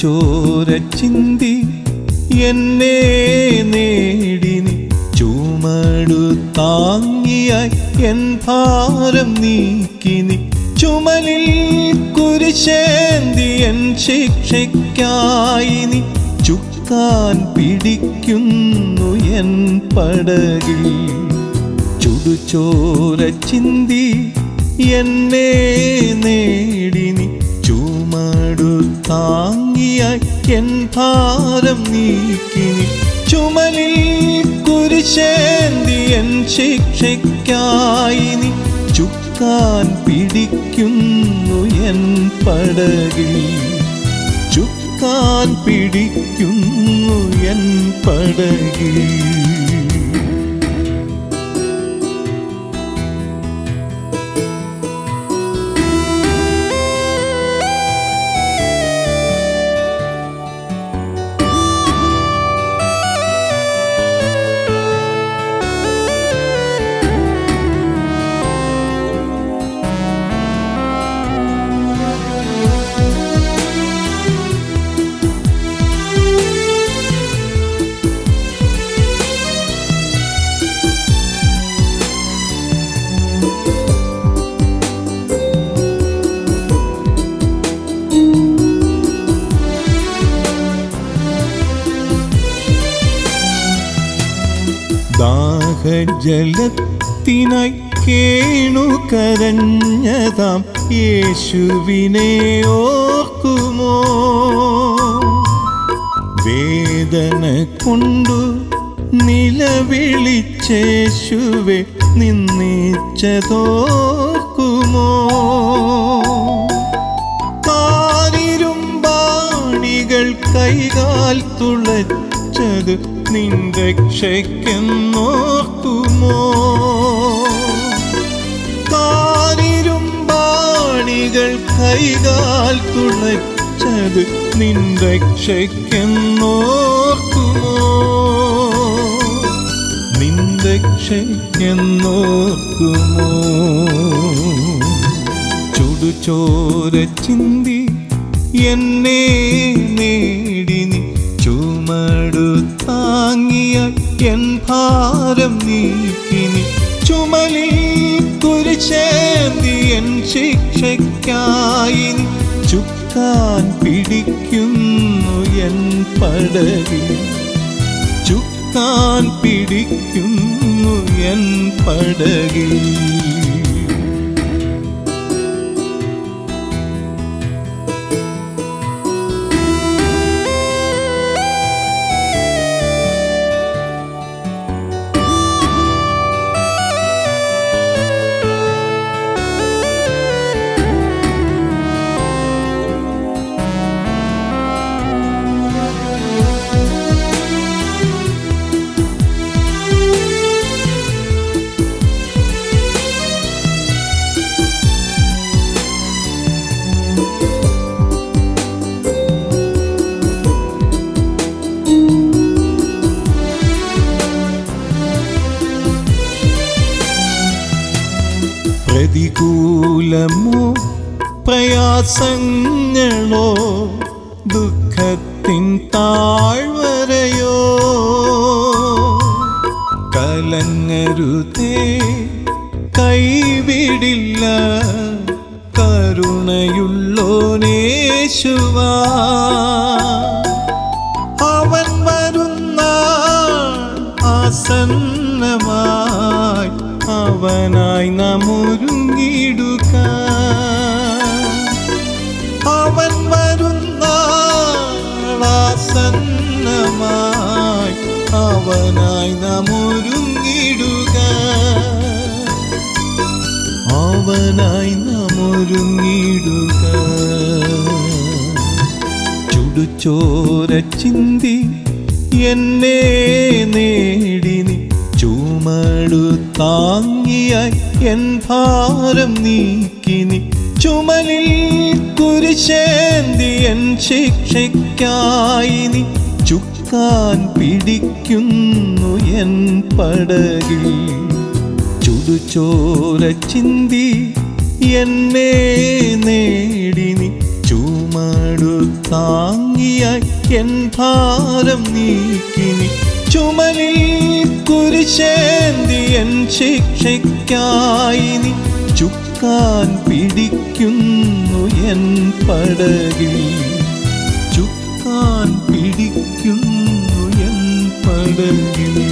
ചുടുചോര ചിന്തി എന്നെ നേടി നീ ചുമടു താങ്ങിയായി എൻ ഭാരം നീക്കി നീ ചുമലിൽ കുരിശേന്തി എൻ ശിക്ഷയ്ക്കായി നീ ചുക്കാൻ പിടിക്കുന്നു എൻ പടകിൽ ചുടുചോര ചിന്തി എന്നെ നേടി നീ ചുമടു താങ്ങിയായി എൻ ഭാരം നീക്കി നീ ചുമലിൽ കുരിശേന്തി എൻ ശിക്ഷയ്ക്കായി നീ ചുക്കാൻ പിടിക്കുന്നു എൻ പടകിൽ ചുക്കാൻ പിടിക്കുന്നു എൻ പടകിൽ ദാഹജലത്തിനായി കേണു കരഞ്ഞതാം യേശുവിനെ ഓർക്കുമോ വേദന കൊണ്ടു നിലവിളിച്ചേശുവെ നിന്നിച്ചതോർക്കുമോ കാരിരുമ്പാണികൾ കൈകാൽ തുളച്ചത് നിൻ രക്ഷയ്ക്കെന്നോർക്കുമോ കാരിരുമ്പാണികൾ കൈകാൽ തുളച്ചത് നിൻ രക്ഷയ്ക്കെന്നോർക്കുമോ നിൻ രക്ഷയ്ക്കെന്നോർക്കുമോ ചുടുചോര ചിന്തി എന്നെ നേടി നീ ചുമടു താങ്ങിയ എൻ ഭാരം നീക്കി നീ ചുമലിൽ കുരിശേന്തി എൻ ശിക്ഷയ്ക്കായി നീ ചുക്കാൻ പിടിക്കുന്നു എൻ പടകിൽ ചുക്കാൻ പിടിക്കുന്നു എൻ പടകിൽ പ്രതികൂലമോ പ്രയാസങ്ങളോ ദുഃഖത്തിൻ താഴ്വരയോ കലങ്ങരുതേ കൈവിടില്ല കരുണയുള്ളോനേശുവാ അവൻ വരുന്ന ആസന്നമായി അവനായി നാം ഒരുങ്ങിടുക അവൻ വരുന്ന ആസന്നമായി അവനായി നാം ഒരുങ്ങിടുക അവനായി നാം ഒരുങ്ങിടുക ചുടുചോര ചിന്തി എന്നെ നേടി നീ ചുമടു താങ്ങിയായി എൻ ഭാരം നീക്കി നീ ചുമലിൽ കുരിശേന്തി എൻ ശിക്ഷയ്ക്കായി നീ ചുക്കാൻ പിടിക്കുന്നു എൻ പടകിൽ ചുടുചോര ചിന്തി എന്നെ നേടി നീ ചുമ ചുമടു താങ്ങിയായി എൻ ഭാരം നീക്കിനി ചുമലിൽ കുരിശേന്തി എൻ ശിക്ഷയ്ക്കായി നീ ചുക്കാൻ പിടിക്കുന്നു എൻ പടകിൽ ചുക്കാൻ പിടിക്കുന്നു എൻ പടകിൽ